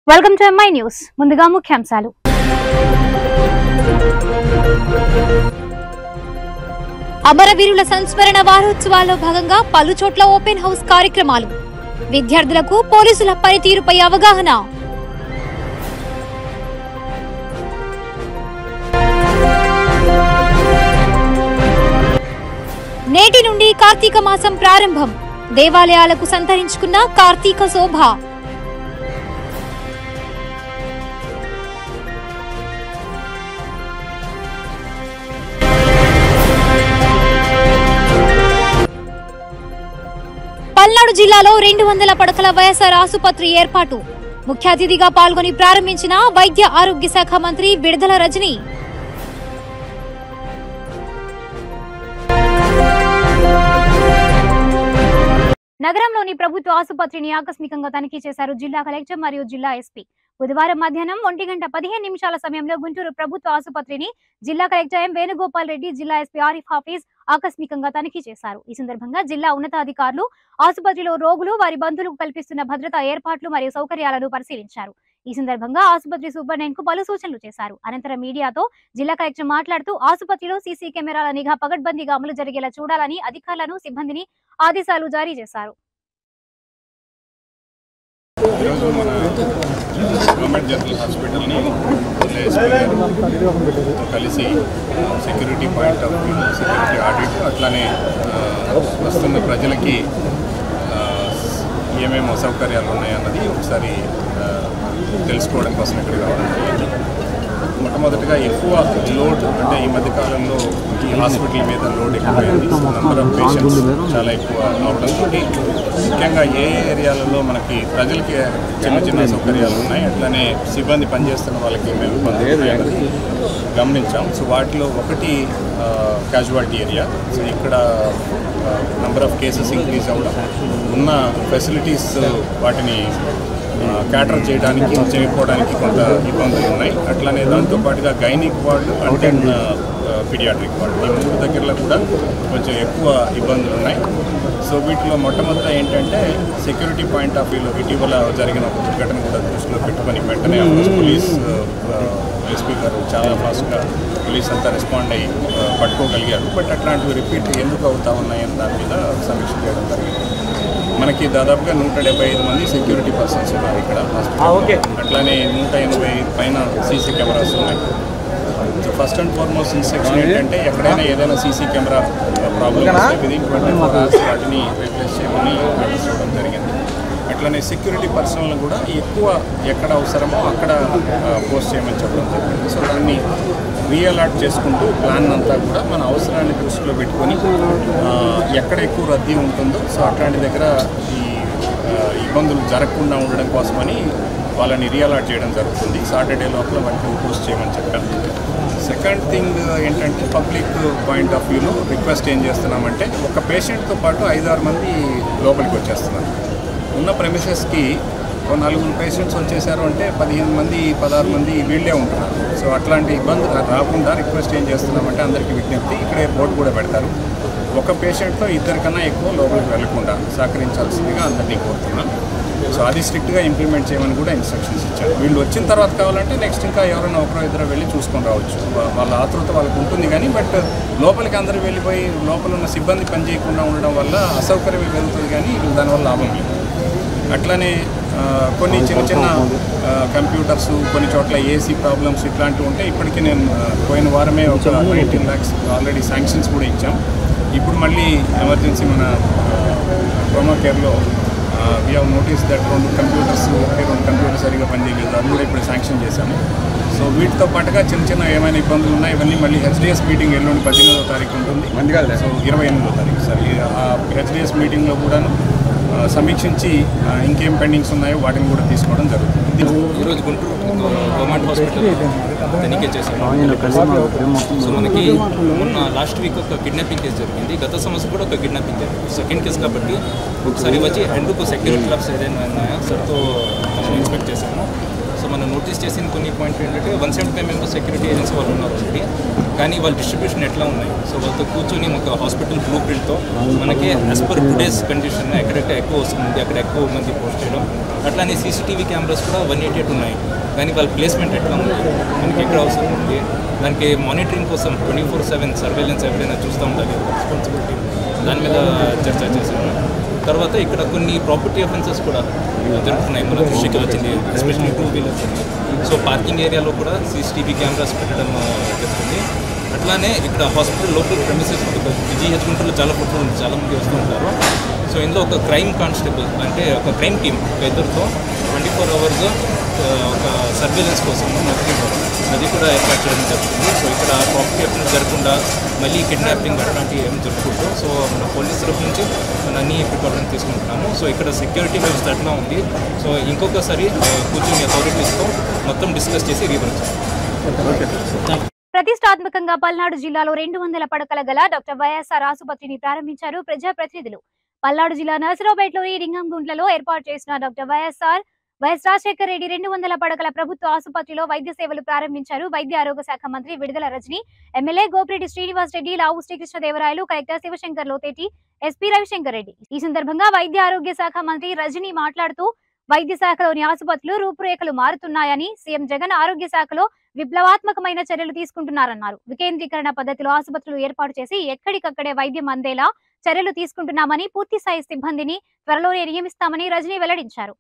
Welcome to MI news ముందుగా ముఖ్యాంశాలు అమరవీరుల సంస్మరణ వారోత్సవాల్లో భాగంగా పలు చోట్ల ఓపెన్ హౌస్ కార్యక్రమాలు విద్యార్థులకు పోలీసుల పనితీరుపై అవగాహన నేటి నుండి కార్తీక మాసం ప్రారంభం దేవాలయాలకు సంతరించుకున్న కార్తీక శోభ పల్నాడు జిల్లాలో రెండు వందల పడకల వైఎస్ఆర్ ఆసుపత్రి ఏర్పాటు ముఖ్య అతిథిగా పాల్గొని ప్రారంభించిన వైద్య ఆరోగ్య శాఖ మంత్రి విడుదల రజని నగరంలోని ప్రభుత్వ ఆసుపత్రిని ఆకస్మికంగా తనిఖీ చేశారు జిల్లా కలెక్టర్ మరియు జిల్లా ఎస్పీ బుధవారం మధ్యాహ్నం ఒంటి గంట పదిహేను నిమిషాల సమయంలో గుంటూరు ప్రభుత్వ ఆసుపత్రిని జిల్లా కలెక్టర్ ఎం వేణుగోపాల్ రెడ్డి జిల్లా ఎస్పీ ఆరిఫ్ హాఫీజ్ ఆకస్మికంగా తనిఖీ చేశారు ఈ సందర్భంగా జిల్లా ఉన్నతాధికారులు ఆసుపత్రిలో రోగులు వారి బంధువులకు కల్పిస్తున్న భద్రతా ఏర్పాట్లు మరియు సౌకర్యాలను పరిశీలించారు ఈ సందర్భంగా ఆసుపత్రి సూపరింటెండెంట్ కు పలు సూచనలు చేశారు అనంతరం మీడియాతో జిల్లా కలెక్టర్ మాట్లాడుతూ ఆసుపత్రిలో సీసీ కెమెరాల నిఘా పగడ్బందీగా అమలు జరిగేలా చూడాలని అధికారులను సిబ్బందిని ఆదేశాలు జారీ చేశారు ఈరోజు మన గవర్నమెంట్ జనరల్ హాస్పిటల్ని ఎస్పీ గారితో కలిసి security point of view security audit అట్లానే ఆ, వస్తున్న ప్రజలకి ఆ, ఏమేమి అసౌకర్యాలు ఉన్నాయన్నది ఒకసారి ఆ, తెలుసుకోవడం కోసం ఇక్కడికి రావడం జరిగింది మొట్టమొదటిగా ఎక్కువ లోడ్ అంటే ఈ మధ్య కాలంలో ఈ హాస్పిటల్ మీద లోడ్ ఎక్కువైంది నంబర్ ఆఫ్ పేషెంట్స్ చాలా ఎక్కువ అవడంతో ముఖ్యంగా ఏ ఏ ఏరియాలలో మనకి ప్రజలకి చిన్న చిన్న సౌకర్యాలు ఉన్నాయి అట్లానే సిబ్బంది పనిచేస్తున్న వాళ్ళకి మేము ఇబ్బందులు ఉన్నాయన్నది గమనించాం సో వాటిలో ఒకటి క్యాజువాలిటీ ఏరియా సో ఇక్కడ నంబర్ ఆఫ్ కేసెస్ ఇంక్రీజ్ అవ్వడం ఉన్న ఫెసిలిటీస్ వాటిని క్యాటర్ చేయడానికి చేయకపోవడానికి కొంత ఇబ్బందులు ఉన్నాయి అట్లానే దాంతో పాటుగా gynaec ward and then paediatric ward ఈ మూడు దగ్గరలో కూడా కొంచెం ఎక్కువ ఇబ్బందులు ఉన్నాయి సో వీటిలో మొట్టమొదట ఏంటంటే సెక్యూరిటీ పాయింట్ ఆఫ్ వ్యూలో ఇటీవల జరిగిన ఒక దుర్ఘటన కూడా దృష్టిలో పెట్టుకొని వెంటనే పోలీస్ ఎస్పీ గారు చాలా ఫాస్ట్గా పోలీస్ అంతా రెస్పాండ్ అయ్యి ఆ, పట్టుకోగలిగారు బట్ అట్లాంటివి రిపీట్ ఎందుకు అవుతా ఉన్నాయని దాని మీద సమీక్ష చేయడం జరిగింది మనకి దాదాపుగా నూట డెబ్బై ఐదు మంది సెక్యూరిటీ పర్సన్స్ ఉన్నారు ఇక్కడ హాస్పిటల్ అట్లానే నూట ఎనభై పైన సీసీ కెమెరాస్ ఉన్నాయి so first and foremost instruction ఏంటంటే ఎక్కడైనా ఏదైనా సీసీ కెమెరా ప్రాబ్లమ్ వస్తే విదిన్ ట్వంటీ ఫోర్ అవర్స్ వాటిని రీప్లేస్ చేయమని ఆర్డర్స్ ఇవ్వడం జరిగింది అట్లనే సెక్యూరిటీ పర్సనల్ కూడా ఎక్కువ ఎక్కడ అవసరమో అక్కడ పోస్ట్ చేయమని చెప్పడం జరిగింది సో దాన్ని రీఅలాట్ చేసుకుంటూ ప్లాన్ అంతా కూడా మన అవసరాన్ని దృష్టిలో పెట్టుకొని ఆ, ఎక్కడ ఎక్కువ రద్దీ ఉంటుందో సో అట్లాంటి దగ్గర ఈ ఆ, ఇబ్బందులు జరగకుండా ఉండడం కోసమని వాళ్ళని రీఅలాట్ చేయడం జరుగుతుంది సాటర్డే లోపల వాటిని పోస్ట్ చేయమని చెప్పాను సెకండ్ థింగ్ ఏంటంటే పబ్లిక్ పాయింట్ ఆఫ్ వ్యూలో రిక్వెస్ట్ ఏం చేస్తున్నామంటే ఒక పేషెంట్తో పాటు ఐదారు మంది లోపలికి వచ్చేస్తున్నారు ఉన్న ప్రెమిసెస్కి ఒక నలుగురు పేషెంట్స్ వచ్చేసారు అంటే పదిహేను మంది పదహారు మంది వీళ్ళే ఉంటున్నారు సో అట్లాంటి ఇబ్బందులు రాకుండా రిక్వెస్ట్ ఏం చేస్తున్నామంటే అందరికీ విజ్ఞప్తి ఇక్కడే బోర్డు కూడా పెడతారు ఒక పేషెంట్తో ఇద్దరికన్నా ఎక్కువ లోపలికి వెళ్లకుండా సహకరించాల్సిందిగా అందరినీ కోరుతున్నాం సో అది స్ట్రిక్ట్గా ఇంప్లిమెంట్ చేయమని కూడా ఇన్స్ట్రక్షన్స్ ఇచ్చారు వీళ్ళు వచ్చిన తర్వాత కావాలంటే నెక్స్ట్ ఇంకా ఎవరైనా ఒకరో ఇద్దరు వెళ్ళి చూసుకొని రావచ్చు వా- వాళ్ళ ఆతృత వాళ్ళకు ఉంటుంది కానీ బట్ లోపలికి అందరూ వెళ్ళిపోయి లోపల ఉన్న సిబ్బంది పని చేయకుండా ఉండడం వల్ల అసౌకర్యం వెళ్తుంది కానీ దానివల్ల లాభం లేదు అట్లానే ఆ, కొన్ని చిన్న చిన్న కంప్యూటర్స్ కొన్ని చోట్ల ఏసీ ప్రాబ్లమ్స్ ఇట్లాంటివి ఉంటే ఇప్పటికీ నేను ఆ, పోయిన వారమే ఒక నైన్టీన్ ల్యాక్స్ ఆల్రెడీ శాంక్షన్స్ కూడా ఇచ్చాం ఇప్పుడు మళ్ళీ ఎమర్జెన్సీ మన ప్రోమో కేర్లో వీ హ్యావ్ నోటీస్ దట్ రెండు కంప్యూటర్స్ ఒకటి రెండు కంప్యూటర్స్ సరిగా పనిచేయలేదు అది కూడా ఇప్పుడు శాంక్షన్ చేశాము సో వీటితో పాటుగా చిన్న చిన్న ఏమైనా ఇబ్బందులు ఉన్నాయి ఇవన్నీ మళ్ళీ హెచ్డిఎస్ మీటింగ్ ఎల్లుండి పద్దెనిమిదో తారీఖు ఉంటుంది సో ఇరవై ఎనిమిదో తారీఖు సార్ ఈ- ఆ హెచ్డిఎస్ మీటింగ్లో కూడాను ఆ, సమీక్షించి ఆ, ఇంకేం పెండింగ్స్ ఉన్నాయో వాటిని కూడా తీసుకోవడం జరుగుతుంది ఈరోజు గుంటూరు గవర్నమెంట్ హాస్పిటల్ తనిఖీ చేశాము సో మనకి మొన్న లాస్ట్ వీక్ ఒక కిడ్నాపింగ్ కేసు జరిగింది గత సంవత్సరం కూడా ఒక కిడ్నాపింగ్ జరిగింది సెకండ్ కేసు కాబట్టి ఒకసారి వచ్చి ఎందుకు సెక్యూరిటీ క్లబ్స్ ఏదైనా ఉన్నాయా సార్తో మనం ఇన్స్పెక్ట్ చేశాము సో మనం నోటీస్ చేసిన కొన్ని పాయింట్ ఏంటంటే one seventy five members security agency వాళ్ళు ఉన్నారు ఆల్రెడీ కానీ వాళ్ళ డిస్ట్రిబ్యూషన్ ఎట్లా ఉన్నాయి సో వాళ్ళతో కూర్చొని ఒక హాస్పిటల్ బ్లూ ప్రింట్తో మనకి యాజ్ పర్ టుడేస్ కండిషన్ ఎక్కడెక్కడ ఎక్కువ వస్తుంది అక్కడ ఎక్కువ మంది పోస్ట్ చేయడం అట్లానే సీసీటీవీ కెమెరాస్ కూడా వన్ ఎయిటీ ఎయిట్ ఉన్నాయి కానీ వాళ్ళ ప్లేస్మెంట్ ఎట్లా ఉంది మనకి ఎక్కడ అవసరం ఉంది దానికి మానిటరింగ్ కోసం ట్వంటీ ఫోర్ సెవెన్ సర్వేలెన్స్ ఎప్పుడైనా చూస్తూ ఉండాలి రెస్పాన్సిబిలిటీ దాని మీద చర్చ చేశాను తర్వాత ఇక్కడ కొన్ని ప్రాపర్టీ అఫెన్సెస్ కూడా జరుగుతున్నాయి మన దృష్టికి వచ్చింది especially two wheelers so parking ఏరియాలో కూడా సీసీటీవీ కెమెరాస్ పెట్టడం ఆ, జరుగుతుంది అట్లానే ఇక్కడ హాస్పిటల్ లోకల్ ప్రెమిసెస్ విజీహెచ్ గుంటూరులో చాలా ఫుట్బాల్ ఉంది చాలా మంది వస్తూ ఉంటారు సో ఇందులో ఒక క్రైమ్ కానిస్టేబుల్ అంటే ఒక క్రైమ్ టీమ్ ఒక ఇద్దరితో ట్వంటీ ఫోర్ అవర్స్ ఒక సర్వేలెన్స్ కోసం నడుపుతున్నారు అది కూడా ఏర్పాటు చేయడం జరుగుతుంది సో ఇక్కడ ప్రాపర్టీ అఫెన్స్ జరగకుండా మళ్ళీ కిడ్నాపింగ్ అట్లాంటివి ఏం జరగకూడదు సో మన పోలీస్ తరఫు నుంచి మన అన్ని ప్రికాషన్ తీసుకుంటున్నాము సో ఇక్కడ సెక్యూరిటీ వ్యవస్థ ఎట్లా ఉంది సో ఇంకొకసారి ఆ, కూర్చొని అథారిటీస్తో మొత్తం డిస్కస్ చేసి రీవరించాలి ప్రతిష్టాత్మకంగా పల్నాడు జిల్లాలో రెండు వందల పడకల గల డాక్టర్ వైఎస్ఆర్ ఆసుపత్రిని ప్రారంభించారు ప్రజాప్రతినిధులు పల్నాడు జిల్లా నర్సరావుపేటలోని రింగంగుంట్లలో ఏర్పాటు చేసిన doctor YSR YS Rajasekhara Reddy రెండు వందల పడకల ప్రభుత్వ ఆసుపత్రిలో వైద్య సేవలు ప్రారంభించారు వైద్య ఆరోగ్య శాఖ మంత్రి Vidadala Rajini MLA Gopireddy Srinivas Reddy Lavu Srikrishnadevarayalu collector Shivashankar Lotheti SP Ravishankar Reddy ఈ సందర్భంగా వైద్య ఆరోగ్య శాఖ మంత్రి రజని మాట్లాడుతూ వైద్య శాఖలోని ఆసుపత్రులు రూపురేఖలు మారుతున్నాయని సీఎం జగన్ ఆరోగ్య శాఖలో విప్లవాత్మకమైన చర్యలు తీసుకుంటున్నారన్నారు వికేంద్రీకరణ పద్ధతిలో ఆసుపత్రులు ఏర్పాటు చేసి ఎక్కడికక్కడే వైద్యం అందేలా చర్యలు తీసుకుంటున్నామని పూర్తి స్థాయి సిబ్బందిని త్వరలోనే నియమిస్తామని రజనీ వెల్లడించారు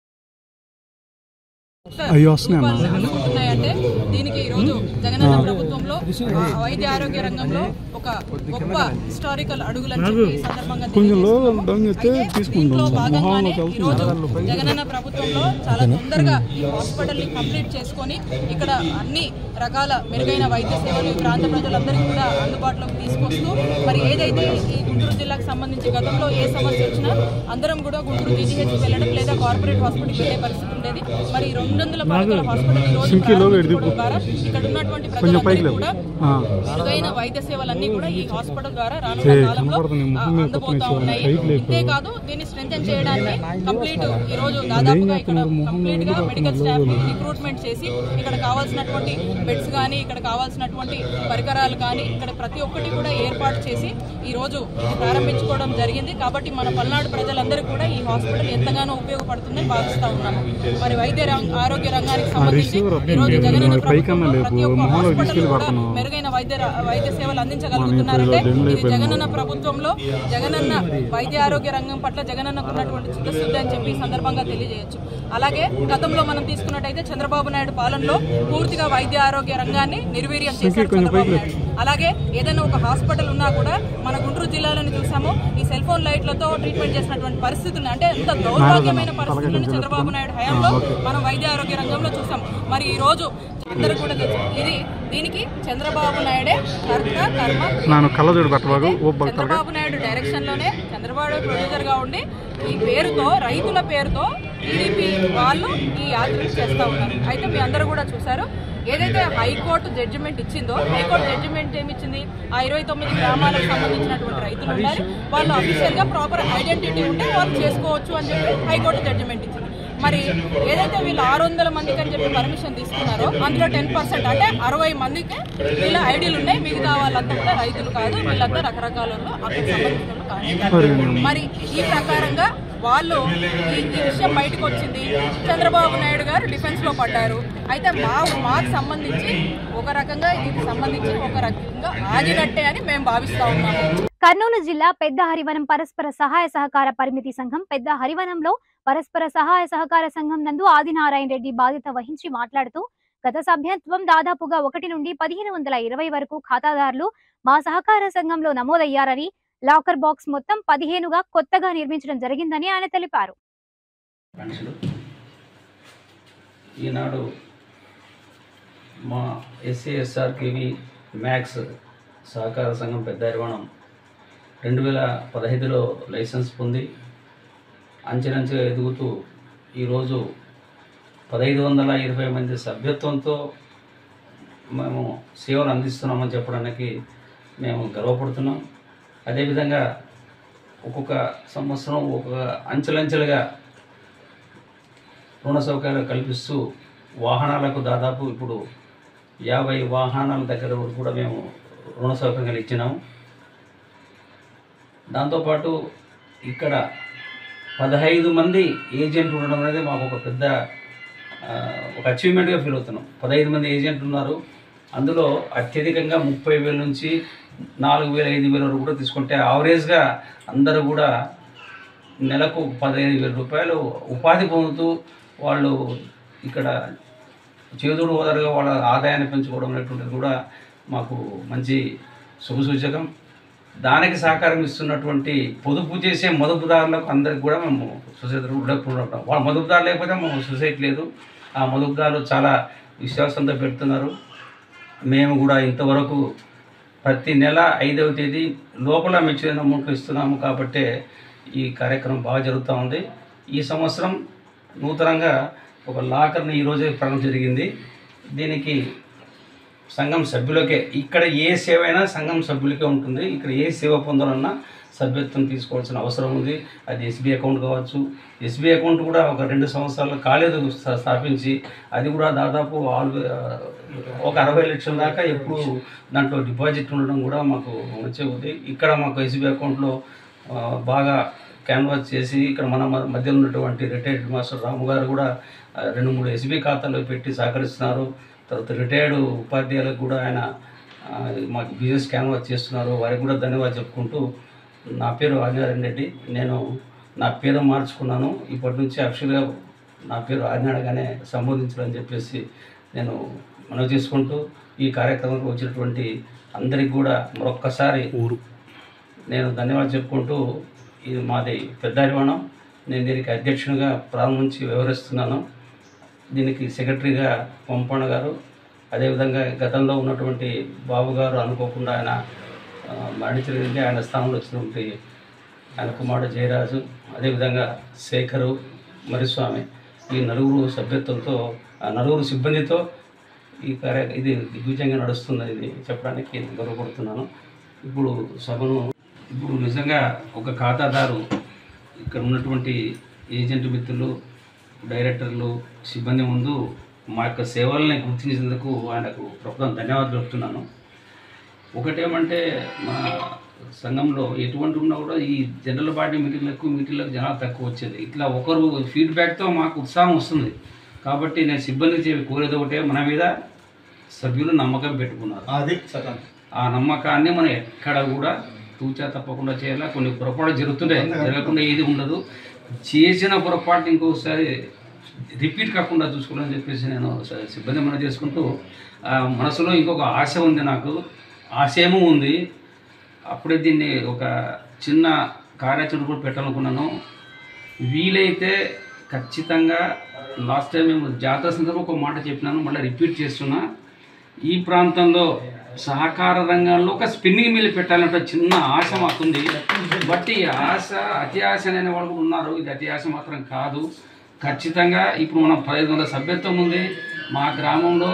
అవి వస్తున్నాయి అన్న. ఉన్నాయంటే దీనికి ఈరోజు జగనన్న ప్రభుత్వంలో ఆ, వైద్య ఆరోగ్య రంగంలో ఒక గొప్ప హిస్టారికల్ అడుగులని చెప్పి ఈ సందర్భంగా కొంచెం లో తెలియజేస్తున్నాము. డౌన్ చేస్తే అయితే తీసుకుంటాం దీంట్లో సార్. భాగంగానే మొహంలోకి ఈరోజు వెళ్తుంది. జగనన్న ప్రభుత్వంలో చాలా తొందరగా ఈ హాస్పిటల్ ని కంప్లీట్ చేసుకొని ఇక్కడ అన్ని రకాల మెరుగైన వైద్య సేవలు ఈ ప్రాంత ప్రజలందరికీ కూడా అందుబాటులోకి తీసుకొస్తూ మరి ఏదైతే ఈ గుంటూరు జిల్లాకు సంబంధించి గతంలో ఏ సమస్య వచ్చినా అందరం కూడా గుంటూరు జీజీహెచ్ వెళ్ళడం లేదా కార్పొరేట్ హాస్పిటల్కి వెళ్ళే పరిస్థితి ఉండేది మరి ఈ రెండు వందల పడకల హాస్పిటల్ ఈ రోజు సింకిలో ప్రారంభించుకోవడం ద్వారా ఇక్కడ ఉన్నటువంటి కొంచెం పైకి ప్రజలందరికీ లేవు. కూడా ఆ. మెరుగైన వైద్య సేవలన్నీ కూడా ఈ హాస్పిటల్ ద్వారా రానున్న చే, కాలంలో కనపడుతుంది. ఆ, ముఖం మీద అందబోతా కొట్టుకునే ఉన్నాయి పైకి లేపు. ఇంతేకాదు దీన్ని స్ట్రెంథెన్ చేయడానికి కంప్లీట్ ఈ రోజు దాదాపుగా ఇక్కడ కంప్లీట్ గా మెడికల్ స్టాఫ్ రిక్రూట్మెంట్ చేసి ఇక్కడ కావాల్సినటువంటి బెడ్స్ కానీ ఇక్కడ కావాల్సినటువంటి పరికరాలు కానీ ఇక్కడ ప్రతి ఒక్కటి కూడా ఏర్పాటు చేసి ఈ రోజు ప్రారంభించుకోవడం జరిగింది కాబట్టి మన పల్నాడు ప్రజలందరూ కూడా ఈ హాస్పిటల్ ఎంతగానో ఉపయోగపడుతుందని భావిస్తా ఉన్నాము మరి వైద్య రంగ ఆరోగ్య రంగానికి సంబంధించి రిసీవర్ ఈ రోజు వస్తుంది. జగనన్న మరి పైకన్నా ప్రభుత్వంలో లేపు. ప్రతి ఒక్క మొహంలోకి హాస్పిటల్ తీసుకెళ్ళి కూడా పడుతున్నాం. మెరుగైన వైద్య ర- వైద్య సేవలు అందించగలుగుతున్నారంటే మన ఇప్పుడు ఇది జగనన్న ప్రభుత్వంలో జగనన్న వైద్య ఆరోగ్య రంగం పట్ల జగనన్నకు ఉన్నటువంటి చిత్తశుద్ధి అని చెప్పి ఈ సందర్భంగా తెలియజేయొచ్చు అలాగే గతంలో మనం తీసుకున్నట్టయితే చంద్రబాబు నాయుడు పాలనలో పూర్తిగా వైద్య ఆరోగ్య రంగాన్ని నిర్వీర్యం చేశారు చంద్రబాబు నాయుడు అలాగే ఏదైనా ఒక హాస్పిటల్ ఉన్నా కూడా మన గుంటూరు జిల్లాలోని చూసాము ఈ సెల్ ఫోన్ లైట్లతో ట్రీట్మెంట్ చేసినటువంటి పరిస్థితులు అంటే ఎంత దౌర్భాగ్యమైన పరిస్థితులను చంద్రబాబు నాయుడు హయాంలో మనం వైద్య ఆరోగ్య రంగంలో చూసాం మరి ఈ రోజు అందరూ కూడా తెలుసు ఇది దీనికి చంద్రబాబు నాయుడే కర్త కర్మ ನಾನು ಕಲ್ಲಜೋಡು ಬಟ್ಟವಾಗ అయితే ಒಬ್ಬ ಭಕ್ತರಿಗೆ చంద్రబాబు నాయుడు డైరెక్షన్ లోనే చంద్రబాబు ప్రొడ్యూసర్ గా ఉండి ఈ పేరుతో రైతుల పేరుతో టీడీపీ వాళ్ళు ఈ యాత్రలు చేస్తా ఉన్నారు అయితే మీ అందరూ కూడా చూసారు ఏదైతే హైకోర్టు జడ్జిమెంట్ ఇచ్చిందో హైకోర్టు జడ్జిమెంట్ ఏమి ఇచ్చింది ఆ ఇరవై తొమ్మిది గ్రామాలకు సంబంధించినటువంటి రైతులు ఉండాలి వాళ్ళు అఫీషియల్ గా ప్రాపర్ ఐడెంటిటీ ఉంటే వాళ్ళు చేసుకోవచ్చు అని చెప్పి హైకోర్టు జడ్జిమెంట్ ఇచ్చింది మరి ఏదైతే వీళ్ళు ఆరు వందల మందికి అని చెప్పి పర్మిషన్ తీసుకున్నారో అందులో టెన్ పర్సెంట్ అంటే అరవై మందికి వీళ్ళ ఐడీలు ఉన్నాయి మిగతా వాళ్ళంతా కూడా రైతులు కాదు వీళ్ళంతా రకరకాల వాళ్ళు, అక్కడ సంబంధించిన వాళ్ళు కాదు మరి ఈ ప్రకారంగా వాళ్ళు ఈ ఈ విషయం బయటకు వచ్చింది చంద్రబాబు నాయుడు గారు డిఫెన్స్ లో పడ్డారు అయితే మా మాకు సంబంధించి ఒక రకంగా ఇది సంబంధించి ఒక రకంగా ఆగినట్టే అని మేము భావిస్తా ఉన్నాము కర్నూలు జిల్లా పెద్ద హరివనం పరస్పర సహాయ సహకార పరిమితి సంఘం పెద్ద హరివనంలో పరస్పర సహాయ సహకార సంఘం నందు ఆదినారాయణ రెడ్డి బాధ్యత వహించి మాట్లాడుతూ గత సభ్యత్వం దాదాపుగా ఒకటి నుండి పదిహేను వందల ఇరవై వరకు ఖాతాదారులు మా సహకార సంఘంలో నమోదయ్యారని లాకర్ బాక్స్ మొత్తం పదిహేనుగా కొత్తగా నిర్మించడం జరిగిందని ఆయన తెలిపారు మనుషులు ఈనాడు మా ఎస్సీఎస్ఆర్కేవి మ్యాక్స్ సహకార సంఘం పెద్ద నిర్మాణం రెండు వేల పదహైదులో లైసెన్స్ పొంది అంచెలంచెగా ఎదుగుతూ ఈరోజు పదహైదు వందల ఇరవై మంది సభ్యత్వంతో మేము సేవలు అందిస్తున్నామని చెప్పడానికి మేము గర్వపడుతున్నాం అదేవిధంగా ఒక్కొక్క సంవత్సరం ఒక్కొక్క అంచెలంచెలుగా రుణ సౌకర్యాలు కల్పిస్తూ వాహనాలకు దాదాపు ఇప్పుడు యాభై వాహనాల దగ్గర వరకు కూడా మేము రుణ సౌకర్యాలు ఇచ్చినాము దాంతోపాటు ఇక్కడ పదహైదు మంది ఏజెంట్లు ఉండడం అనేది మాకు ఒక పెద్ద ఆ, ఒక అచీవ్మెంట్గా ఫీల్ అవుతున్నాం పదహైదు మంది ఏజెంట్లు ఉన్నారు అందులో అత్యధికంగా ముప్పై వేల నుంచి నాలుగు వేల ఐదు వేల వరకు కూడా తీసుకుంటే ఆవరేజ్గా అందరూ కూడా నెలకు పదిహేను వేల రూపాయలు ఉపాధి పొందుతూ వాళ్ళు ఇక్కడ చేదుడు ఓదరుగా వాళ్ళ ఆదాయాన్ని పెంచుకోవడం అనేటువంటిది కూడా మాకు మంచి శుభసూచకం దానికి సహకారం ఇస్తున్నటువంటి పొదుపు చేసే మదుపుదారులకు అందరికి కూడా మేము సొసైటీ ఉంటాం వాళ్ళ మదుపుదారు లేకపోతే మాకు సొసైటీ లేదు ఆ మదుపుదారులు చాలా విశ్వాసంతో పెడుతున్నారు మేము కూడా ఇంతవరకు ప్రతి నెల ఐదవ తేదీ లోపల మెచ్యూర్ అమౌంట్ ఇస్తున్నాము కాబట్టి ఈ కార్యక్రమం బాగా జరుగుతూ ఉంది ఈ సంవత్సరం నూతనంగా ఒక లాకర్ని ఈరోజే ప్రారంభం జరిగింది దీనికి సంఘం సభ్యులకే ఇక్కడ ఏ సేవ అయినా సంఘం సభ్యులకే ఉంటుంది ఇక్కడ ఏ సేవ పొందాలన్నా సభ్యత్వం తీసుకోవాల్సిన అవసరం ఉంది అది ఎస్బీ అకౌంట్ కావచ్చు ఎస్బీ అకౌంట్ కూడా ఒక రెండు సంవత్సరాలు కాలేదు స్థా- స్థాపించి అది కూడా దాదాపు ఆల్ ఒక అరవై లక్షల దాకా ఎప్పుడు దాంట్లో డిపాజిట్ ఉండడం కూడా మాకు మంచిగా ఉంది ఇక్కడ మాకు ఎస్బీ అకౌంట్లో ఆ, బాగా క్యాన్వాస్ చేసి ఇక్కడ మన మ- మధ్య ఉన్నటువంటి రిటైర్డ్ మాస్టర్ రాము గారు కూడా ఆ, రెండు మూడు ఎస్బీ ఖాతాలు పెట్టి సహకరిస్తున్నారు తర్వాత రిటైర్డ్ ఉపాధ్యాయులకు కూడా ఆయన ఆ, మాకు బిజినెస్ క్యాన్వాస్ చేస్తున్నారు వారికి కూడా ధన్యవాదాలు చెప్పుకుంటూ నా పేరు ఆదినారాయణ రెడ్డి నేను నా పేరు మార్చుకున్నాను ఇప్పటి నుంచి అఫిషియల్గా నా పేరు ఆదినాడగానే సంబోధించాలని చెప్పేసి నేను మనవి చేసుకుంటూ ఈ కార్యక్రమానికి వచ్చినటువంటి అందరికి కూడా మరొక్కసారి ఊరు నేను ధన్యవాదాలు చెప్పుకుంటూ ఇది మాది పెద్ద హరివాణం నేను దీనికి అధ్యక్షునిగా ప్రారంభించి వ్యవహరిస్తున్నాను దీనికి సెక్రటరీగా పంపణ గారు అదేవిధంగా గతంలో ఉన్నటువంటి బాబు గారు అనుకోకుండా ఆయన ఆ, మరణించడానికి ఆయన స్థానంలో వచ్చినటువంటి ఆయన కుమారుడు జయరాజు అదేవిధంగా శేఖరు మరిస్వామి ఈ నలుగురు సభ్యత్వంతో ఆ నలుగురు సిబ్బందితో ఈ కార్య ఇది దిగ్విజయంగా నడుస్తుంది ఇది చెప్పడానికి నేను గర్వపడుతున్నాను ఇప్పుడు సభను ఇప్పుడు నిజంగా ఒక ఖాతాదారు ఇక్కడ ఉన్నటువంటి ఏజెంట్ మిత్రులు డైరెక్టర్లు సిబ్బంది ముందు మా యొక్క సేవల్ని గుర్తించినందుకు ఆయనకు ప్రభుత్వం ధన్యవాదాలు చెప్తున్నాను ఒకటేమంటే మా సంఘంలో ఎటువంటి ఉన్నా కూడా ఈ జనరల్ పార్టీ మీటింగ్లకు మీటింగ్లకు జనాలు తక్కువ వచ్చేది ఇట్లా ఒకరు ఫీడ్బ్యాక్తో మాకు ఉత్సాహం వస్తుంది కాబట్టి నేను సిబ్బంది చెప్పి కోరేది ఒకటే మన మీద సభ్యులు నమ్మకం పెట్టుకున్నారు అది సగం ఆ నమ్మకాన్ని మనం ఎక్కడ కూడా తూచా తప్పకుండా చేయాలి కొన్ని పొరపాటు జరుగుతుంటాయి జరగకుండా ఏది ఉండదు చేసిన పొరపాటు ఇంకోసారి రిపీట్ కాకుండా చూసుకోవాలని చెప్పేసి నేను స- సిబ్బంది మనం చేసుకుంటూ ఆ, మనసులో ఇంకొక ఆశ ఉంది నాకు ఆశయము ఉంది అప్పుడే దీన్ని ఒక చిన్న కార్యాచరణ కూడా పెట్టాలనుకున్నాను వీలైతే ఖచ్చితంగా లాస్ట్ టైం మేము జాతర సందర్భంగా ఒక మాట చెప్పినాను మళ్ళీ రిపీట్ చేస్తున్నా ఈ ప్రాంతంలో సహకార రంగంలో ఒక స్పిన్నింగ్ మిల్ పెట్టాలంటే చిన్న ఆశ మాకుంది బట్ ఈ ఆశ అతి ఆశ అనే వాళ్ళు కూడా ఉన్నారు ఇది అతి ఆశ మాత్రం కాదు ఖచ్చితంగా ఇప్పుడు మనం పదిహేను వందల సభ్యత్వం ఉంది మా గ్రామంలో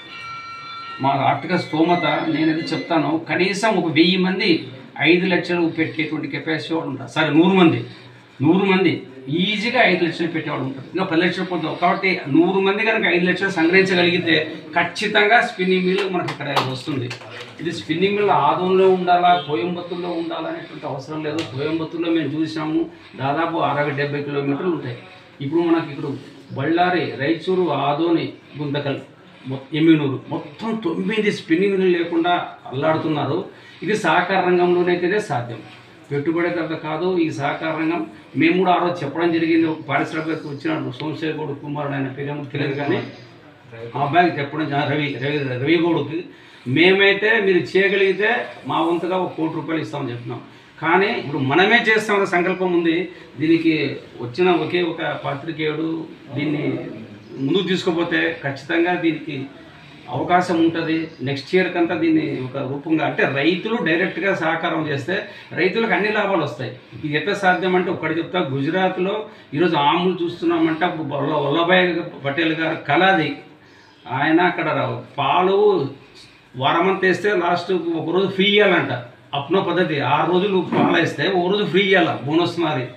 మా ఆర్థిక స్తోమత నేనది చెప్తాను కనీసం ఒక వెయ్యి మంది ఐదు లక్షలు పెట్టేటువంటి కెపాసిటీ వాడు ఉంటారు సరే నూరు మంది నూరు మంది ఈజీగా ఐదు లక్షలు పెట్టేవాడు ఉంటారు ఇంకా పది లక్షలు పొందాం కాబట్టి నూరు మంది కనుక ఐదు లక్షలు సంగ్రహించగలిగితే ఖచ్చితంగా స్పిన్నింగ్ మిల్ మనకు ఇక్కడ వస్తుంది ఇది స్పిన్నింగ్ మిల్ ఆదంలో ఉండాలా కోయంబత్తూరులో ఉండాలా అనేటువంటి అవసరం లేదు కోయంబత్తూరులో మేము చూసాము దాదాపు అరవై డెబ్బై కిలోమీటర్లు ఉంటాయి ఇప్పుడు మనకి ఇక్కడ బళ్ళారి రైచూరు ఆదోని గుంతకల్ మొ- ఎమ్మినూరు మొత్తం తొమ్మిది స్పిన్నింగ్ మిల్లు లేకుండా అల్లాడుతున్నారు ఇది సహకార రంగంలోనైతేనే సాధ్యం పెట్టుబడిదారులు కాదు ఈ సహకార రంగం మేము కూడా ఆ రోజు చెప్పడం జరిగింది ఒక పారిశ్రామిక వచ్చిన సోమశేఖరుడు కుమారుడు ఆయన పేరేమో తెలియదు కానీ ఆ అబ్బాయికి చెప్పడం జా- రవి రవి రవిగౌడుకి మేమైతే మీరు చేయగలిగితే మా వంతుగా ఒక కోటి రూపాయలు ఇస్తామని చెప్తున్నాం కానీ ఇప్పుడు మనమే చేస్తామన్న సంకల్పం ఉంది దీనికి వచ్చిన ఒకే ఒక పాత్రికేయుడు దీన్ని ముందుకు తీసుకుపోతే ఖచ్చితంగా దీనికి అవకాశం ఉంటుంది నెక్స్ట్ ఇయర్ కంతా దీన్ని ఒక రూపంగా అంటే రైతులు డైరెక్ట్గా సహకారం చేస్తే రైతులకు అన్ని లాభాలు వస్తాయి ఇది ఎట్లా సాధ్యం అంటే ఒకటి చెప్తా గుజరాత్లో ఈరోజు ఆములు చూస్తున్నామంటే అప్పుడు వల్ల వల్లభాయ్ పటేల్ గారు కళ అది ఆయన అక్కడ పాలు వారమంతా వేస్తే లాస్ట్ ఒకరోజు ఫ్రీ ఇవ్వాలంట అప్నో పద్ధతి ఆ రోజులు పాలు వేస్తే ఒక రోజు ఫ్రీ ఇవ్వాలి బోనస్ మాది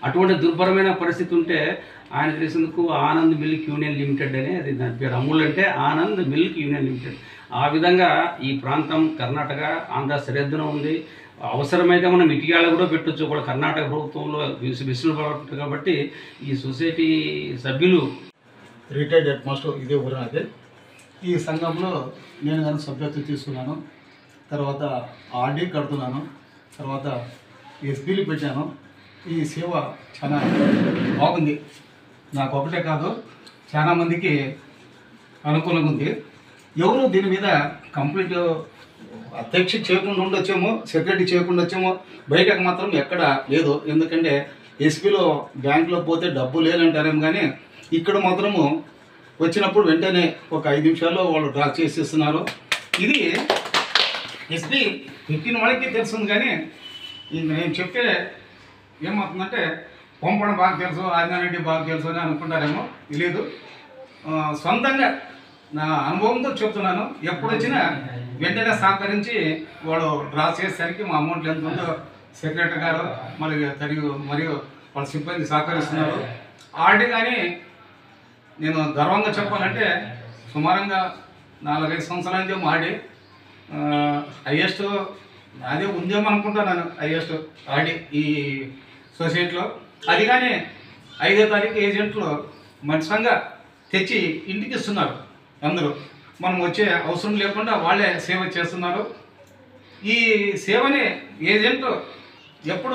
అటువంటి దుర్భరమైన పరిస్థితి ఉంటే ఆయన తెలిసినందుకు ఆనంద్ మిల్క్ యూనియన్ లిమిటెడ్ అని అది దాని పేరు అమూల్ అంటే ఆనంద్ మిల్క్ యూనియన్ లిమిటెడ్ ఆ విధంగా ఈ ప్రాంతం కర్ణాటక ఆంధ్ర సరిహద్దున ఉంది అవసరమైతే మనం ఇటీగాళ్ళ కూడా పెట్టొచ్చు కూడా కర్ణాటక ప్రభుత్వంలో విసు- విసులుబాటు కాబట్టి ఈ సొసైటీ సభ్యులు రిటైర్డ్ హెడ్ మాస్టర్ ఇదే ఊరు అదే ఈ సంఘంలో నేను కానీ సభ్యత్వం తీసుకున్నాను తర్వాత ఆర్డీ కడుతున్నాను తర్వాత ఎస్పీలు పెట్టాను ఈ సేవ చాలా బాగుంది నాకు ఒకటే కాదు చాలా మందికి అనుకూలంగా ఉంది ఎవరు దీని మీద కంప్లీట్ అధ్యక్ష చేయకుండా ఉండొచ్చేమో సెక్రటరీ చేయకుండా వచ్చేమో బయటకు మాత్రం ఎక్కడ లేదు ఎందుకంటే ఎస్పీలో బ్యాంకులో పోతే డబ్బు లేదంటారేమో కానీ ఇక్కడ మాత్రము వచ్చినప్పుడు వెంటనే ఒక ఐదు నిమిషాల్లో వాళ్ళు డ్రా చేసేస్తున్నారు ఇది ఎస్పీ పెట్టిన వాళ్ళకి తెలుస్తుంది కానీ ఇంక నేను చెప్తే ఏమవుతుందంటే పంపడం బాగా తెలుసు ఆదినారెడ్డి బాగా తెలుసు అని అనుకుంటారేమో తెలియదు ఆ, సొంతంగా నా అనుభవంతో చెప్తున్నాను ఎప్పుడు వచ్చినా వెంటనే సహకరించి వాడు డ్రా చేసేసరికి మా అమౌంట్ ఎంత ఉందో సెక్రటరీ గారు మరి మరియు మరియు వాళ్ళ సిబ్బంది సహకరిస్తున్నారు ఆర్డీ కానీ నేను గర్వంగా చెప్పాలంటే సుమారంగా నాలుగైదు సంవత్సరాల నుంచి మాడి హయ్యెస్ట్ అదే ఉందేమో అనుకుంటాను హయ్యెస్ట్ ఆడి ఈ సొసైటీలో అది కానీ ఐదో తారీఖు ఏజెంట్లు మంచిగా తెచ్చి ఇంటికి ఇస్తున్నారు అందరూ మనం వచ్చే అవసరం లేకుండా వాళ్ళే సేవ చేస్తున్నారు ఈ సేవని ఏజెంట్ ఎప్పుడు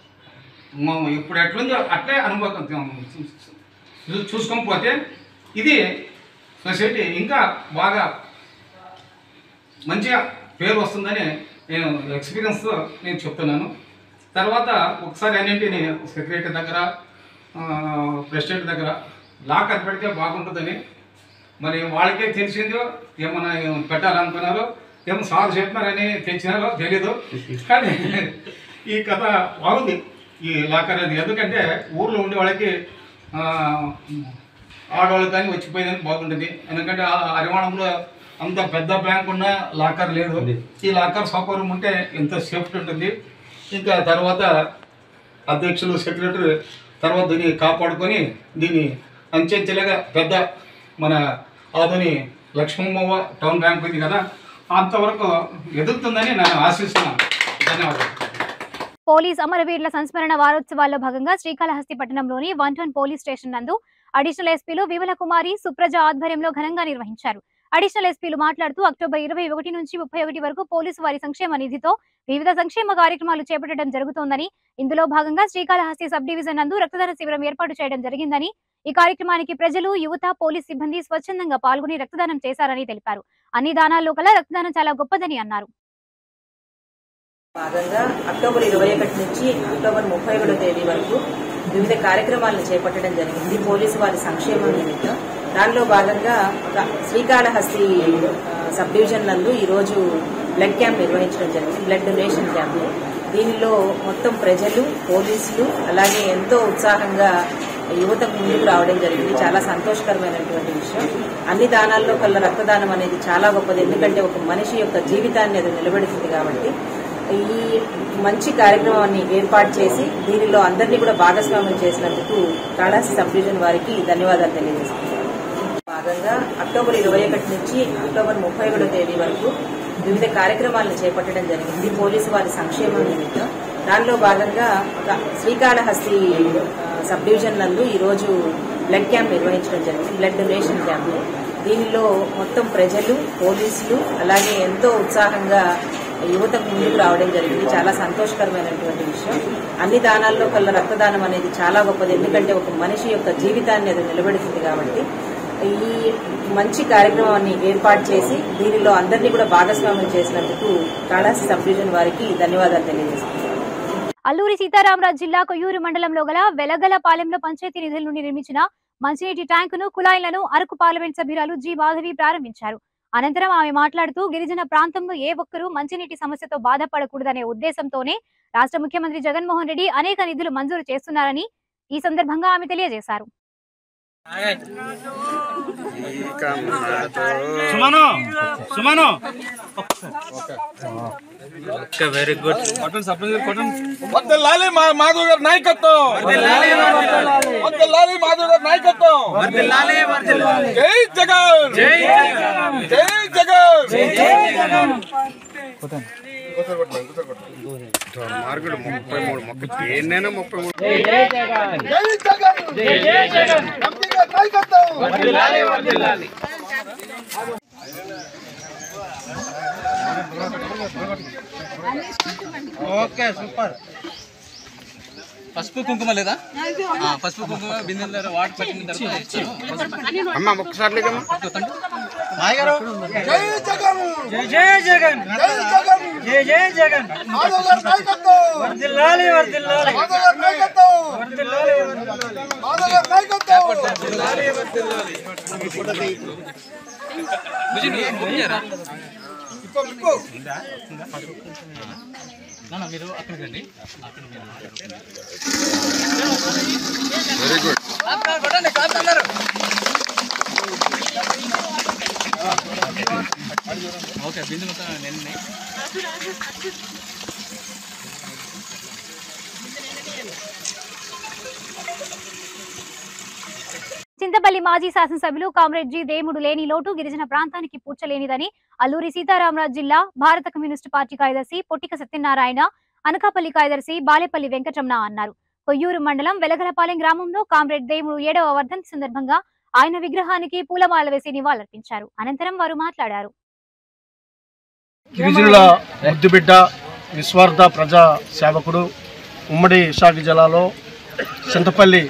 మ- ఇప్పుడు ఎట్లుందో అట్లే అనుభవం చూ- చూసుకొని పోతే ఇది సొసైటీ ఇంకా బాగా మంచిగా పేరు వస్తుందని నేను ఎక్స్పీరియన్స్తో నేను చెప్తున్నాను తర్వాత ఒకసారి ఏంటంటే నేను సెక్రటరీ దగ్గర ఆ, ప్రెసిడెంట్ దగ్గర లాకర్ పెడితే బాగుంటుందని మరి వాళ్ళకే తెలిసిందో ఏమన్నా పెట్టాలనుకున్నారో ఏమో సార్ చెప్పినారని తెచ్చినారో తెలీదు కానీ ఈ కథ బాగుంది ఈ లాకర్ అది ఎందుకంటే ఊర్లో ఉండే వాళ్ళకి ఆ, ఆడవాళ్ళకి కానీ వచ్చిపోయిందని బాగుంటుంది ఎందుకంటే ఆ అరివాణంలో అంత పెద్ద బ్యాంక్ ఉన్న లాకర్ లేదు ఈ లాకర్ సౌకర్యం ఉంటే ఎంత సేఫ్టీ ఉంటుంది ఇంకా తర్వాత అధ్యక్షులు సెక్రటరీ తర్వాత దీన్ని కాపాడుకొని దీన్ని అంచెంచెలుగా పెద్ద మన ఆధుని లక్ష్మమ్మవ్వ టౌన్ బ్యాంక్ ఉంది కదా అంతవరకు ఎదుగుతుందని నేను ఆశిస్తున్నాను ధన్యవాదాలు పోలీస్ అమరవీరుల సంస్మరణ వారోత్సవాల్లో భాగంగా శ్రీకాళహస్తి పట్టణంలోని వన్ టౌన్ పోలీస్ స్టేషన్ నందు అడిషనల్ ఎస్పీలు విమల కుమారి సుప్రజ ఆధ్వర్యంలో ఘనంగా నిర్వహించారు అడిషనల్ ఎస్పీలు మాట్లాడుతూ అక్టోబర్ ఇరవై ఒకటి నుంచి ముప్పై ఒకటి వరకు పోలీసు వారి సంక్షేమ నిధితో వివిధ సంక్షేమ కార్యక్రమాలు చేపట్టడం జరుగుతోందని ఇందులో భాగంగా శ్రీకాళహస్తి సబ్ డివిజన్ నందు రక్తదాన శిబిరం ఏర్పాటు చేయడం జరిగిందని ఈ కార్యక్రమానికి ప్రజలు యువత పోలీస్ సిబ్బంది స్వచ్ఛందంగా పాల్గొని రక్తదానం చేశారని తెలిపారు అన్ని దానాల్లో కల్లా రక్తదానం చాలా గొప్పదని అన్నారు భాగంగా అక్టోబర్ ఇరవై ఒకటి నుంచి అక్టోబర్ ముప్పై ఒకటో తేదీ వరకు వివిధ కార్యక్రమాలను చేపట్టడం జరిగింది పోలీసు వారి సంక్షేమం నిమిత్తం దానిలో భాగంగా ఒక శ్రీకాళహస్తి ఆ, సబ్ డివిజన్ నందు ఈరోజు బ్లడ్ క్యాంప్ నిర్వహించడం జరిగింది బ్లడ్ డొనేషన్ క్యాంప్ దీనిలో మొత్తం ప్రజలు పోలీసులు అలాగే ఎంతో ఉత్సాహంగా యువత ముందుకు రావడం జరిగింది చాలా సంతోషకరమైనటువంటి విషయం అన్ని దానాల్లో కల్లా రక్తదానం అనేది చాలా గొప్పది ఎందుకంటే ఒక మనిషి యొక్క జీవితాన్ని అది నిలబెడుతుంది కాబట్టి ఈ మంచి కార్యక్రమాన్ని ఏర్పాటు చేసి దీనిలో అందరినీ కూడా భాగస్వామ్యం చేసినందుకు కాళహస్తి సబ్ డివిజన్ వారికి ధన్యవాదాలు తెలియజేస్తున్నాను భాగంగా అక్టోబర్ ఇరవై ఒకటి నుంచి అక్టోబర్ ముప్పై ఒకటో తేదీ వరకు వివిధ కార్యక్రమాలను చేపట్టడం జరిగింది పోలీసు వారి సంక్షేమం నిమిత్తం దానిలో భాగంగా ఒక శ్రీకాళహస్తి ఆ, సబ్ డివిజన్ నందు ఈరోజు బ్లడ్ క్యాంప్ నిర్వహించడం జరిగింది బ్లడ్ డొనేషన్ క్యాంప్ దీనిలో మొత్తం ప్రజలు పోలీసులు అలాగే ఎంతో ఉత్సాహంగా యువత ముందుకు రావడం జరిగింది చాలా సంతోషకరమైనటువంటి విషయం అన్ని దానాల్లో కల్లా రక్తదానం అనేది చాలా గొప్పది ఎందుకంటే ఒక మనిషి యొక్క జీవితాన్ని అది నిలబెడుతుంది కాబట్టి ఈ మంచి కార్యక్రమాన్ని ఏర్పాటు చేసి దీనిలో అందరినీ కూడా భాగస్వామ్యం చేసినందుకు కాళహస్తి సబ్ డివిజన్ వారికి ధన్యవాదాలు తెలియజేస్తున్నాను అల్లూరి సీతారామరాజు జిల్లా కొయ్యూరు మండలంలో గల వెలగలపాలెంలో పంచాయతీ నిధుల నుండి నిర్మించిన మంచినీటి ట్యాంకును కుళాయిలను అరకు పార్లమెంట్ సభ్యురాలు జి మాధవి ప్రారంభించారు అనంతరం ఆమె మాట్లాడుతూ గిరిజన ప్రాంతంలో ఏ ఒక్కరూ మంచినీటి సమస్యతో బాధపడకూడదనే ఉద్దేశంతోనే రాష్ట్ర ముఖ్యమంత్రి జగన్మోహన్ రెడ్డి అనేక నిధులు మంజూరు చేస్తున్నారని ఈ సందర్భంగా ఆమె తెలియజేశారు సుమను సుమను వెరీ గుడ్ వర్దిల్లాలి మా మాధవ్ గారి నాయకత్వం వర్దిల్లాలి మాధవ్ గారి నాయకత్వం జై జగన్ జై జగన్ మార్కెట్ ముప్పై మూడు మొక్క దేన్నైనా ముప్పై మూడు జై జగన్ జై జగన్ ఎంపీ గారి నాయకత్వం ఓకే సూపర్ పసుపు కుంకుమ లేదా ఆ, పసుపు కుంకుమ బిందెల వాటర్ పట్టిన తర్వాత ఇచ్చాను. అమ్మ ఒక్కసారి లేకమ్మా జై జగన్ జై జగన్ జై జగన్ జై జై జగన్ మాధవ్ గారి నాయకత్వం వర్దిల్లాలి వర్దిల్లాలి మాధవ్ గారి నాయకత్వం వర్దిల్లాలి మాధవ్ గారి నాయకత్వం బుజ్జి, నువ్వు ఫోన్ చేయరా? నాన్న, మీరు అక్కడికి రండి అక్కడ మీరు వెరీ గుడ్ ఓకే బిందు మొత్తం నిన్న చింతపల్లి మాజీ శాసనసభ్యులు కామ్రేడ్ జి దేముడు లేని లోటు గిరిజన ప్రాంతానికి పూడ్చలేనిదని అల్లూరి సీతారామరాజు జిల్లా భారత కమ్యూనిస్టు పార్టీ కార్యదర్శి పొట్టిక సత్యనారాయణ అనకాపల్లి కార్యదర్శి బాలేపల్లి వెంకటరమణ అన్నారు కొయ్యూరు మండలం వెలగలపాలెం గ్రామంలో కామ్రేడ్ దేముడు ఏడవ వర్ధంతి సందర్భంగా ఆయన విగ్రహానికి పూలమాల వేసి నివాళులర్పించారు అనంతరం వారు మాట్లాడారు గిరిజనుల ముద్దుబిడ్డ నిస్వార్థ ప్రజా సేవకుడు ఉమ్మడి విశాఖ జిల్లాలో చింతపల్లి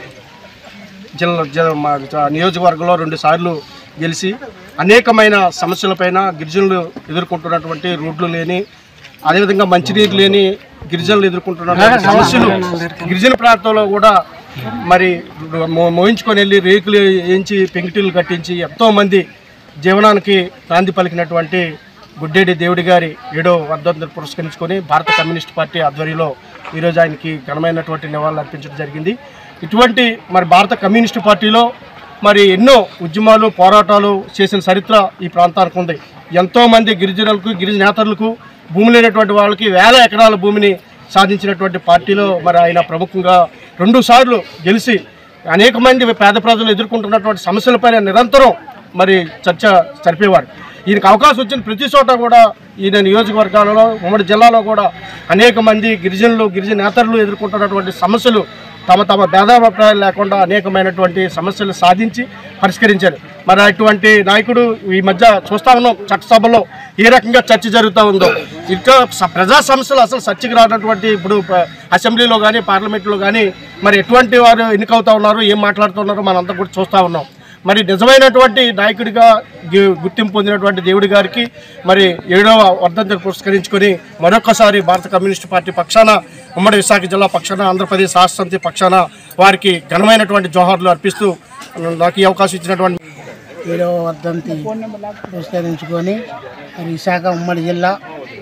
జిల్లా జ- మా జ- నియోజకవర్గంలో రెండు సార్లు గెలిచి అనేకమైన సమస్యలపైన గిరిజనులు ఎదుర్కొంటున్నటువంటి రోడ్లు లేని అదేవిధంగా మంచినీరు లేని గిరిజనులు ఎదుర్కొంటున్నటువంటి సమస్యలు గిరిజన ప్రాంతంలో కూడా మరి మో- మోయించుకొని వెళ్ళి రేకులు వేయించి పెంకిటీలు కట్టించి ఎంతో మంది జీవనానికి నాంది పలికినటువంటి గుడ్డేడి దేవుడి గారి ఏడో వర్ధంతిని పురస్కరించుకొని భారత కమ్యూనిస్ట్ పార్టీ ఆధ్వర్యంలో ఈరోజు ఆయనకి ఘనమైనటువంటి నివాళులు అర్పించడం జరిగింది ఇటువంటి మరి భారత కమ్యూనిస్ట్ పార్టీలో మరి ఎన్నో ఉద్యమాలు పోరాటాలు చేసిన చరిత్ర ఈ ప్రాంతానికి ఉంది ఎంతోమంది గిరిజనులకు గిరిజనేతరులకు భూమి లేనటువంటి వాళ్ళకి వేల ఎకరాల భూమిని సాధించినటువంటి పార్టీలో మరి ఆయన ప్రముఖంగా రెండు సార్లు గెలిచి అనేక మంది పేద ప్రజలు ఎదుర్కొంటున్నటువంటి సమస్యలపైన నిరంతరం మరి చర్చ జరిపేవారు ఈయనకు అవకాశం వచ్చిన ప్రతి చోట కూడా ఈయన నియోజకవర్గాలలో ఉమ్మడి జిల్లాలో కూడా అనేక మంది గిరిజనులు గిరిజన నేతలు ఎదుర్కొంటున్నటువంటి సమస్యలు తమ తమ భేదాభిప్రాయాలు లేకుండా అనేకమైనటువంటి సమస్యలు సాధించి పరిష్కరించారు మరి అటువంటి నాయకుడు ఈ మధ్య చూస్తా ఉన్నాం చట్టసభలో ఏ రకంగా చర్చ జరుగుతూ ఉందో ఇంకా స- ప్రజా సమస్యలు అసలు చర్చకి రానటువంటి ఇప్పుడు ప- అసెంబ్లీలో కానీ పార్లమెంట్లో కానీ మరి ఎటువంటి వారు ఎన్నికవుతా ఉన్నారు ఏం మాట్లాడుతున్నారో మనంతా కూడా చూస్తూ ఉన్నాం మరి నిజమైనటువంటి నాయకుడిగా గి- గుర్తింపు పొందినటువంటి దేవుడి గారికి మరి ఏడవ వర్ధంతిని పురస్కరించుకొని మరొకసారి భారత కమ్యూనిస్ట్ పార్టీ పక్షాన ఉమ్మడి విశాఖ జిల్లా పక్షాన ఆంధ్రప్రదేశ్ రాష్ట్ర సమితి పక్షాన వారికి ఘనమైనటువంటి జోహార్లు అర్పిస్తూ నాకు ఈ అవకాశం ఇచ్చినటువంటి ఏడవ వర్ధంతి పురస్కరించుకొని మరి విశాఖ ఉమ్మడి జిల్లా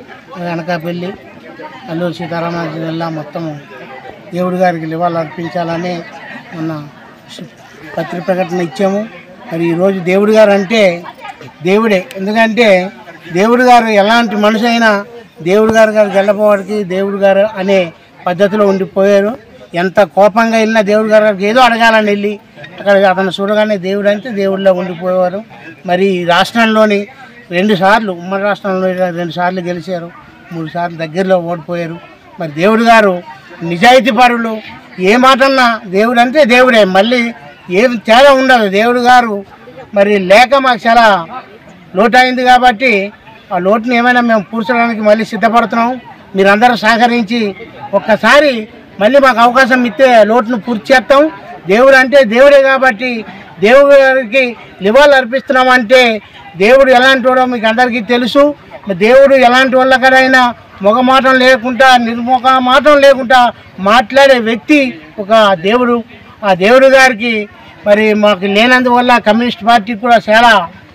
అనకాపల్లి అల్లూరు సీతారామరాజు జిల్లా మొత్తం దేవుడి గారికి నివాళులు అర్పించాలని మొన్న శు- పత్రిక ప్రకటన ఇచ్చాము మరి ఈరోజు దేవుడి గారు అంటే దేవుడే ఎందుకంటే దేవుడు గారు ఎలాంటి మనిషి అయినా దేవుడు గారు గారు గెల్లపోవాడికి దేవుడు గారు అనే పద్ధతిలో ఉండిపోయారు ఎంత కోపంగా వెళ్ళినా దేవుడు గారు గారికి ఏదో అడగాలని వెళ్ళి అక్కడ అతను చూడగానే దేవుడు అంటే దేవుడిలో ఉండిపోయేవారు మరి ఈ రాష్ట్రంలోని రెండు సార్లు ఉమ్మడి రాష్ట్రంలో రెండు సార్లు గెలిచారు మూడు సార్లు దగ్గరలో ఓడిపోయారు మరి దేవుడు గారు నిజాయితీ పరులు ఏ మాటన్నా దేవుడు అంటే దేవుడే మళ్ళీ ఏం తేడా ఉండదు దేవుడు గారు మరి లేక మాకు చాలా లోటు అయింది కాబట్టి ఆ లోటుని ఏమైనా మేము పూడ్చడానికి మళ్ళీ సిద్ధపడుతున్నాం మీరందరూ సహకరించి ఒక్కసారి మళ్ళీ మాకు అవకాశం ఇస్తే లోటును పూర్తి చేస్తాం దేవుడు అంటే దేవుడే కాబట్టి దేవుడి గారికి నివాళులు అర్పిస్తున్నాం అంటే దేవుడు ఎలాంటి వాడో మీకు అందరికీ తెలుసు మరి దేవుడు ఎలాంటి వాళ్ళకైనా మొగమాటం లేకుండా నిర్ముఖ మాటం లేకుండా మాట్లాడే వ్యక్తి ఒక దేవుడు ఆ దేవుడు గారికి మరి మాకు లేనందువల్ల కమ్యూనిస్ట్ పార్టీ కూడా చాలా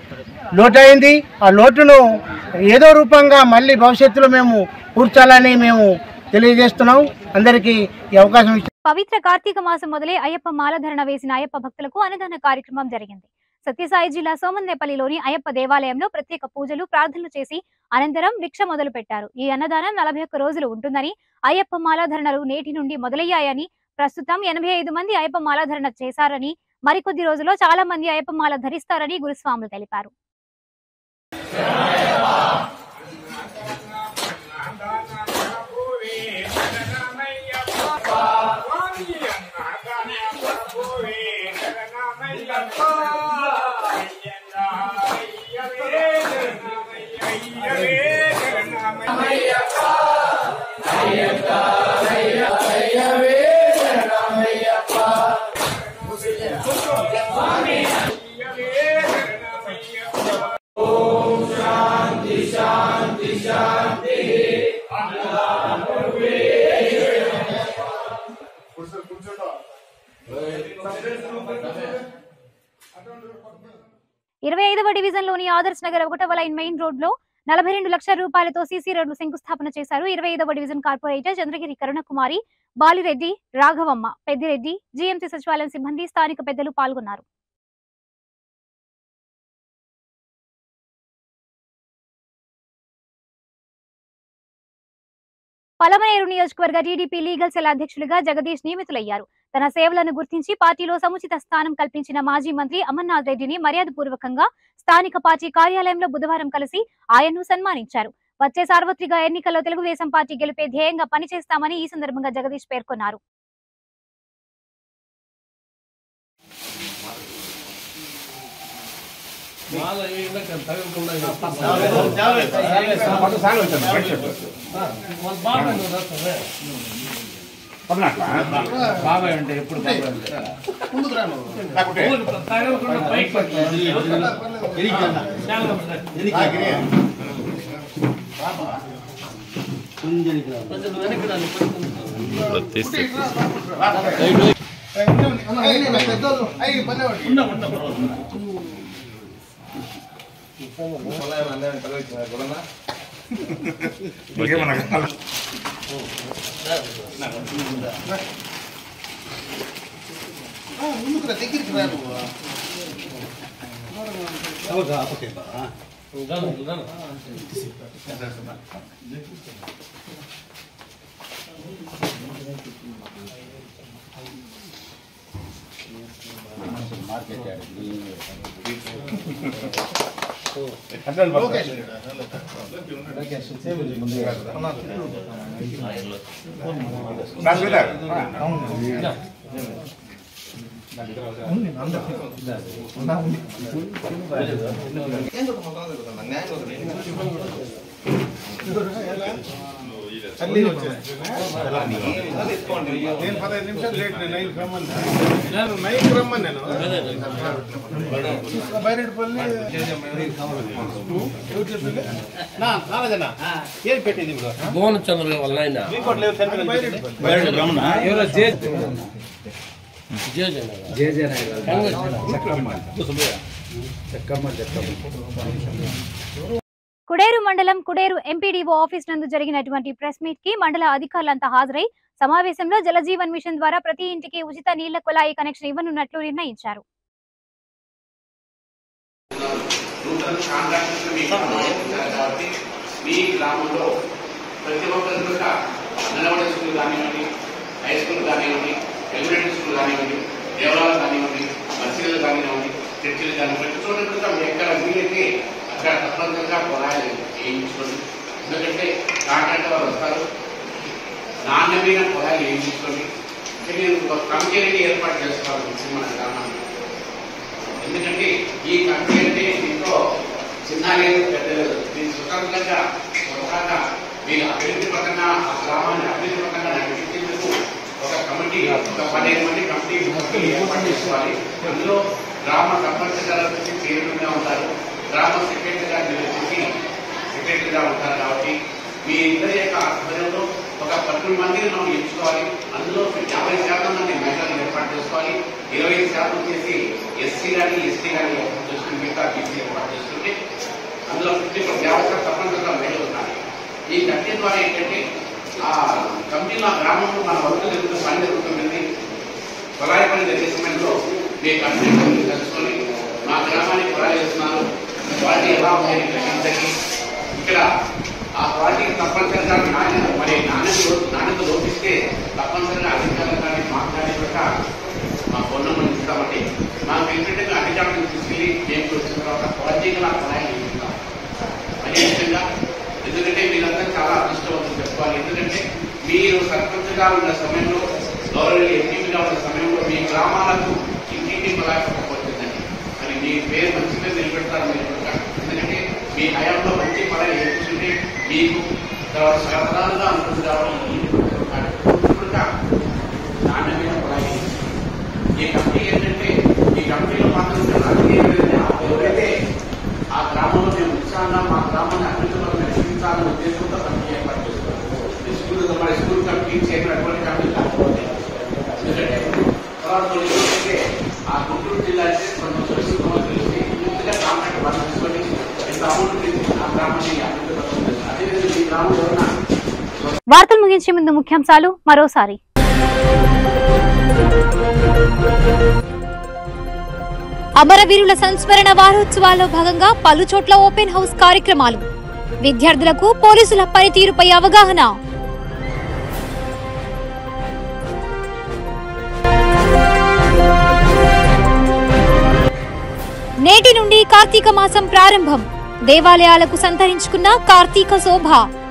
లోటైంది ఆ లోటును ఏదో రూపంగా మళ్ళీ భవిష్యత్తులో మేము కూర్చాలని మేము తెలియజేస్తున్నాం అందరికీ ఈ అవకాశం ఇచ్చిన పవిత్ర కార్తీక మాసం మొదలై అయ్యప్ప మాలధరణ వేసిన అయ్యప్ప భక్తులకు అన్నదాన కార్యక్రమం జరిగింది సత్యసాయి జిల్లా సోమన్నేపల్లిలోని అయ్యప్ప దేవాలయంలో ప్రత్యేక పూజలు ప్రార్థనలు చేసి అనంతరం భిక్ష మొదలు పెట్టారు ఈ అన్నదానం నలభై ఒక్క రోజులు ఉంటుందని అయ్యప్ప మాలాధరణలు నేటి నుండి మొదలయ్యాయని ప్రస్తుతం ఎనభై ఐదు మంది అయ్యప్ప మాలాధరణ చేశారని మరికొద్ది రోజుల్లో చాలా మంది అయ్యప్ప మాల ధరిస్తారని గురుస్వాములు తెలిపారు ఇరవై ఐదవ డివిజన్ లోని ఆదర్శ్ నగర్ ఒకటవ లైన్ మెయిన్ రోడ్ లో నలభై రెండు లక్షల రూపాయలతో సీసీ రోడ్లు శంకుస్థాపన చేశారు ఇరవై ఐదవ division corporator Chandragiri Karunakumari Balireddy Raghavamma Peddireddy GMC సచివాలయం సిబ్బంది స్థానిక పెద్దలు పాల్గొన్నారు పలమనేరు నియోజకవర్గ టీడీపీ లీగల్ సెల్ అధ్యక్షులుగా జగదీష్ నియమితులయ్యారు తన సేవలను గుర్తించి పార్టీలో సముచిత స్థానం కల్పించిన మాజీ మంత్రి అమర్నాథ్ రెడ్డిని మర్యాదపూర్వకంగా స్థానిక పార్టీ కార్యాలయంలో బుధవారం కలిసి ఆయన్ను సన్మానించారు వచ్చే సార్వత్రిక ఎన్నికల్లో తెలుగుదేశం పార్టీ గెలిపే ధ్యేయంగా పనిచేస్తామని ఈ సందర్భంగా జగదీష్ పేర్కొన్నారు బాబాయ్ అంటే ఎప్పుడు నేను పదహైదు నిమిషాలు లేట్ నేను నైన్ రమ్మని నేను నైన్ రమ్మని నేను బైరెడ్డిపల్లి ఎవరు చెప్పింది నా కాలేదన్నా ఏం పెట్టింది ఇప్పుడు మోహన్ చంద్ర వాళ్ళ ఆయన ఇంకోటి లేదు సెంటర్ బైరెడ్డిపల్లి ఎవరో జే జే జే జే జే కుడేరు మండలం కుడేరు ఎంపీడీఓ ఆఫీస్ నందు జరిగినటువంటి ప్రెస్ మీట్ కి మండల అధికారులంతా హాజరై సమావేశంలో జలజీవన్ మిషన్ ద్వారా ప్రతి ఇంటికి ఉచిత నీళ్ల కుళాయి కనెక్షన్ ఇవ్వనున్నట్లు నిర్ణయించారు నూతన కాంట్రాక్టర్స్ మీకు అప్పగించారు కాబట్టి మీ గ్రామంలో ప్రతి ఒక్కరు కూడా అంగన్వాడీ స్కూల్ కానివ్వండి హై స్కూల్ కానివ్వండి ఎలిమెంటరీ స్కూల్ కానివ్వండి దేవాలయాలు కానివ్వండి మసీదులు కానివ్వండి చర్చిలు కానివ్వండి ప్రతి చోట కూడా మీరు ఎక్కడ వీలైతే అక్కడ తప్పనిసరిగా పొలాలు వేయించుకోండి ఎందుకంటే కాంట్రాక్టర్ వారు వస్తారు నాణ్యమైన పొలాలు వేయించుకోండి అంటే నేను ఒక కమిటీని ఏర్పాటు చేసుకోవాలి మన గ్రామాన్ని ఎందుకంటే ఈ కంపెనీ అంటే దీంట్లో చిన్న లేదు పెద్ద లేదు దీన్ని స్వతంత్రంగా స్వతహాగా మీరు అభివృద్ధి పరంగా ఆ గ్రామాన్ని అభివృద్ధి పరంగా నడిపించేందుకు ఒక కమిటీ ఒక పదిహేను మంది కమిటీ సభ్యులు ఏర్పాటు చేసుకోవాలి అందులో గ్రామ సర్పంచ్ గారు వచ్చి చైర్మన్గా ఉంటారు గ్రామ సెక్రటరీ గారు వచ్చి సెక్రటరీగా ఉంటారు కాబట్టి మీ ఇద్దరి యొక్క ఆధ్వర్యంలో ఒక పన్నెండు మందిని మనం ఎంచుకోవాలి అందులో యాభై శాతం మంది మహిళలు ఏర్పాటు చేసుకోవాలి ఇరవై శాతం వచ్చేసి ఎస్సీ కానీ ఎస్టీ కానీ ఏర్పాటు చేసుకుని మిగతా బీసీ ఏర్పాటు చేసుకుంటే అందులో ఫిఫ్టీ యాభై శాతం తప్పనిసరిగా మహిళలు ఉన్నారు ఈ కమిటీ ద్వారా ఏంటంటే ఆ కమిటీలో ఆ గ్రామంలో మన వర్క్ జరుగుతున్న పని జరుగుతుంది కొలాయి పని జరిగే సమయంలో మీ కమిటీ తెలుసుకొని మా గ్రామ చేస్తున్నారు క్వాలిటీ ఎలా ఉంది గ్రహించండి ఇక్కడ ఆ క్వాలిటీ తప్పనిసరిగా నాణ్యత మరి నాణ్యత లో- నాణ్యత లోపిస్తే తప్పనిసరిగా అధికారులు కానీ మాట్లాడే కూడా మా ఫోన్ నెంబర్ ఇస్తామండి మాకు ఏంటంటే అధికారులను తీసుకెళ్ళి మేము వచ్చిన తర్వాత క్వాలిటీ గల సహాయం ఇస్తాం అదే విధంగా ఎందుకంటే మీరంతా చాలా అదృష్టవంతులు చెప్పుకోవాలి ఎందుకంటే మీరు సర్పంచ్గా ఉన్న సమయంలో గౌరవ ఎంపీగా ఉన్న సమయంలో మీ గ్రామాలకు ఇంటింటి పలాకపోతుందండి మరి మీ పేరు మంచిగా నిలబెడతారు మీరు కూడా. ఎందుకంటే మీ హయాంలో మంచి పడ ఏర్చుంటే మీకు తర్వాత సరఫరాలుగా ఉంటుంది కాబట్టి ఇప్పుడు కూడా నాణ్యమైన పడాయి ఈ కంపెనీ ఏంటంటే ఈ కంపెనీలో మాత్రం రాజకీయ ఎవరైతే ఆ గ్రామంలో మేము ఉత్సాహంగా మా గ్రామాన్ని అభివృద్ధిలో నడిపించాలనే ఉద్దేశంతో కంపెనీ ఏర్పాటు చేస్తున్నాం ఈ స్కూల్ మన స్కూల్ కంపెనీ చేసినటువంటి కంపెనీ కాకపోతే ఎందుకంటే తర్వాత కొన్ని ఏంటంటే ఆ గుంటూరు జిల్లా అయితే కొంచెం సురక్షితంగా తెలిసి పూర్తిగా కాంట్రాక్ట్ వాళ్ళు తీసుకొని ఇంత అమౌంట్ తీసి ఆ గ్రామాన్ని అభివృద్ధి పడుతుంది అదేవిధంగా ఈ గ్రామంలో ఉన్న వార్తలు ముగించే ముందు ముఖ్యాంశాలు మరోసారి అమరవీరుల సంస్మరణ వారోత్సవాల్లో భాగంగా పలు చోట్ల ఓపెన్ హౌస్ కార్యక్రమాలు విద్యార్థులకు పోలీసుల పనితీరుపై అవగాహన నేటి నుండి కార్తీక మాసం ప్రారంభం దేవాలయాలకు సంతరించుకున్న కార్తీక శోభ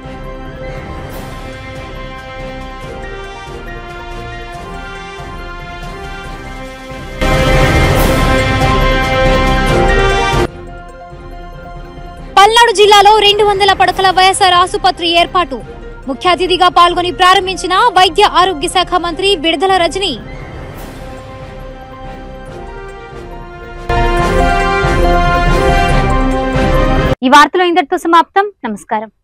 పల్నాడు జిల్లాలో రెండు వందల పడకల వైఎస్ఆర్ ఆసుపత్రి ఏర్పాటు ముఖ్య అతిథిగా పాల్గొని ప్రారంభించిన వైద్య ఆరోగ్య శాఖ మంత్రి విడుదల రజని ఈ వార్తలో ఇంతటితో సమాప్తం నమస్కారం